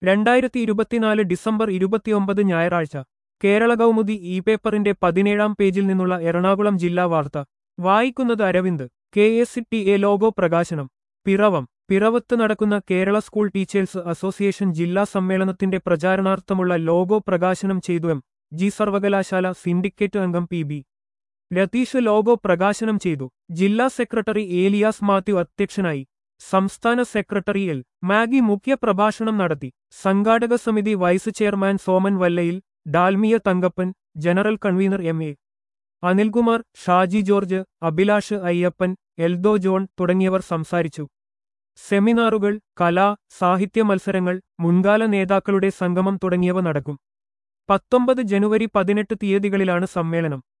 രണ്ടായിരത്തി ഇരുപത്തിനാല് ഡിസംബർ ഇരുപത്തിയൊമ്പത് ഞായറാഴ്ച കേരള കൗമുദി ഇ പേപ്പറിന്റെ പതിനേഴാം പേജിൽ നിന്നുള്ള എറണാകുളം ജില്ലാ വാർത്ത വായിക്കുന്നത് Aravind K S T A logo പ്രകാശനം പിറവം പിറവത്ത് നടക്കുന്ന കേരള സ്കൂൾ ടീച്ചേഴ്സ് അസോസിയേഷൻ ജില്ലാ സമ്മേളനത്തിന്റെ പ്രചാരണാർത്ഥമുള്ള ലോഗോ പ്രകാശനം ചെയ്തു എം ജി സർവകലാശാല സിൻഡിക്കേറ്റ് അംഗം പി ബി രതീഷ് ലോഗോ പ്രകാശനം ചെയ്തു ജില്ലാ സെക്രട്ടറി ഏലിയാസ് മാത്യു അധ്യക്ഷനായി സംസ്ഥാന സെക്രട്ടറി എൽ മാഗി മുഖ്യ പ്രഭാഷണം നടത്തി സംഘാടക സമിതി vice chairman Soman Vallayil Dalmia Thankappan general convener M A Anilkumar Shaji George Abhilash Ayyappan Eldho John തുടങ്ങിയവർ സംസാരിച്ചു സെമിനാറുകൾ കലാ സാഹിത്യ മത്സരങ്ങൾ മുൻകാല നേതാക്കളുടെ സംഗമം തുടങ്ങിയവ നടക്കും പത്തൊമ്പത് ജനുവരി പതിനെട്ട് തീയതികളിലാണ് സമ്മേളനം